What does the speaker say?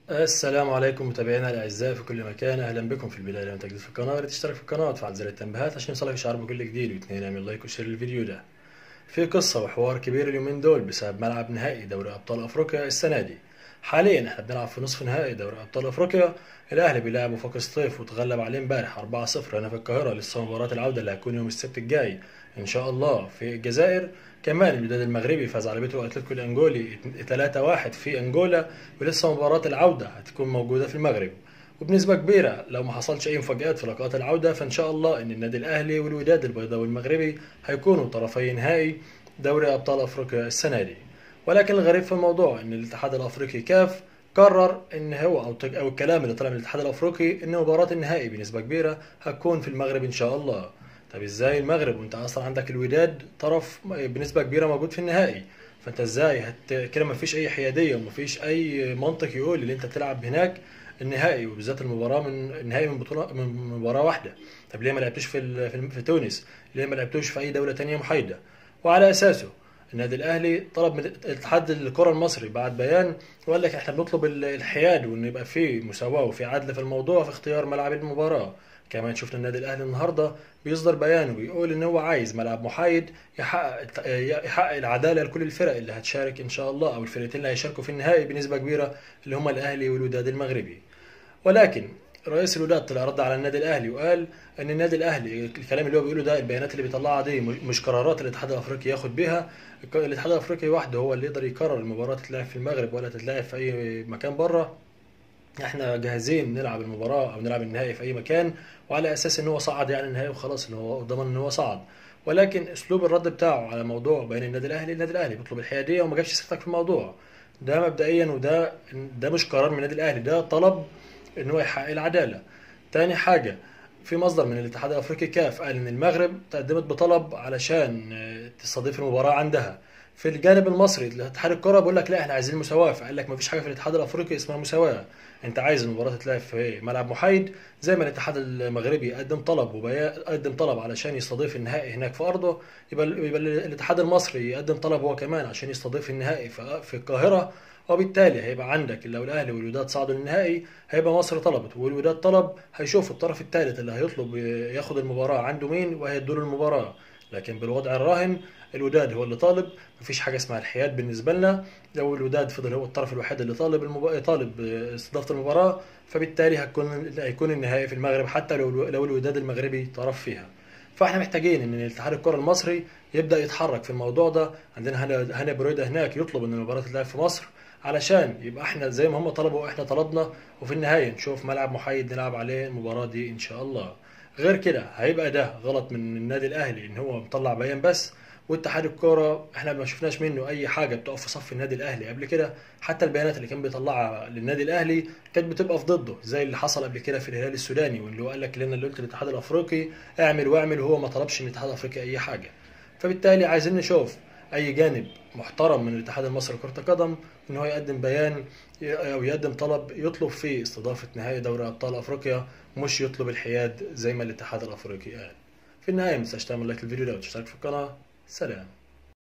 السلام عليكم متابعينا الاعزاء في كل مكان اهلا بكم في البدايه لما تجديد في القناه تشترك في القناه وتفعل زر التنبيهات عشان يوصلك اشعار بكل جديد واثنين اعمل لايك وشير للفيديو ده في قصه وحوار كبير اليومين دول بسبب ملعب نهائي دوري ابطال افريقيا السنه دي حاليا احنا بنلعب في نصف نهائي دوري ابطال افريقيا الاهلي بيلعب وفاق سطيف وتغلب عليه امبارح 4-0 هنا في القاهره لسه مباراه العوده اللي هتكون يوم السبت الجاي ان شاء الله في الجزائر كمان الوداد المغربي فاز على بيترو اتلتيكو الانجولي 3-1 في انجولا ولسه مباراه العوده هتكون موجوده في المغرب وبنسبه كبيره لو ما حصلش اي مفاجات في لقاءات العوده فان شاء الله ان النادي الاهلي والوداد البيضاوي المغربي هيكونوا طرفي نهائي دوري ابطال افريقيا السنه دي ولكن الغريب في الموضوع ان الاتحاد الافريقي كاف قرر ان هو او او الكلام اللي طلع من الاتحاد الافريقي ان مباراه النهائي بنسبه كبيره هتكون في المغرب ان شاء الله طب ازاي المغرب وانت اصلا عندك الوداد طرف بنسبه كبيره موجود في النهائي فانت ازاي هت... كده ما فيش اي حياديه وما فيش اي منطق يقول ان انت تلعب هناك النهائي وبالذات المباراه من النهائي من بطوله من مباراه واحده طب ليه ما لعبتوش في ال... في, في تونس ليه ما لعبتوش في اي دوله تانية محايده وعلى اساسه النادي الاهلي طلب من اتحاد الكره المصري بعد بيان وقال لك احنا بنطلب الحياد وان يبقى في مساواه وفي عدل في الموضوع في اختيار ملعب المباراه كمان شفنا النادي الاهلي النهارده بيصدر بيان وبيقول ان هو عايز ملعب محايد يحقق يحقق العداله لكل الفرق اللي هتشارك ان شاء الله او الفرقتين اللي هيشاركوا في النهائي بنسبه كبيره اللي هم الاهلي والوداد المغربي ولكن رئيس الوداد طلع رد على النادي الاهلي وقال ان النادي الاهلي الكلام اللي هو بيقوله ده البيانات اللي بيطلعها دي مش قرارات الاتحاد الافريقي ياخد بيها الاتحاد الافريقي وحده هو اللي يقدر يقرر المباراه تتلعب في المغرب ولا تتلعب في اي مكان بره احنا جاهزين نلعب المباراه او نلعب النهائي في اي مكان وعلى اساس ان هو صعد يعني النهائي وخلاص ان هو ضمن ان هو صعد ولكن اسلوب الرد بتاعه على موضوع بين النادي الاهلي النادي الاهلي بيطلب الحياديه وما جابش سيرتك في الموضوع ده مبدئيا وده ده مش قرار من النادي الاهلي ده طلب ان هو يحقق العداله تاني حاجه في مصدر من الاتحاد الافريقي كاف قال ان المغرب تقدمت بطلب علشان تستضيف المباراه عندها في الجانب المصري الاتحاد الكره بيقول لك لا احنا عايزين مساواه فقال لك ما فيش حاجه في الاتحاد الافريقي اسمها مساواه انت عايز المباراه تتلعب في ملعب محايد زي ما الاتحاد المغربي قدم طلب وقدم طلب علشان يستضيف النهائي هناك في ارضه يبقى, يبقى الاتحاد المصري يقدم طلب هو كمان عشان يستضيف النهائي في القاهره وبالتالي هيبقى عندك لو الاهلي والوداد صعدوا للنهائي هيبقى مصر طلبت والوداد طلب هيشوف الطرف الثالث اللي هيطلب ياخد المباراه عنده مين وهيدوا له المباراه لكن بالوضع الراهن الوداد هو اللي طالب مفيش حاجه اسمها الحياد بالنسبه لنا لو الوداد فضل هو الطرف الوحيد اللي طالب المب... طالب استضافه المباراه فبالتالي هتكون هيكون النهائي في المغرب حتى لو لو الوداد المغربي طرف فيها فاحنا محتاجين ان الاتحاد الكره المصري يبدا يتحرك في الموضوع ده عندنا هنا هنا بريده هناك يطلب ان المباراه تتلعب في مصر علشان يبقى احنا زي ما هم طلبوا احنا طلبنا وفي النهايه نشوف ملعب محايد نلعب عليه المباراه دي ان شاء الله غير كده هيبقى ده غلط من النادي الاهلي ان هو مطلع بيان بس واتحاد الكوره احنا ما شفناش منه اي حاجه بتقف في صف النادي الاهلي قبل كده حتى البيانات اللي كان بيطلعها للنادي الاهلي كانت بتبقى في ضده زي اللي حصل قبل كده في الهلال السوداني واللي هو قال لك لنا اللي قلت للاتحاد الافريقي اعمل واعمل وهو ما طلبش من الاتحاد الافريقي اي حاجه فبالتالي عايزين نشوف اي جانب محترم من الاتحاد المصري لكره القدم ان هو يقدم بيان او يقدم طلب يطلب فيه استضافه نهائي دوري ابطال افريقيا مش يطلب الحياد زي ما الاتحاد الافريقي قال في النهايه ما تنساش تعمل لايك للفيديو ده وتشترك في القناه سلام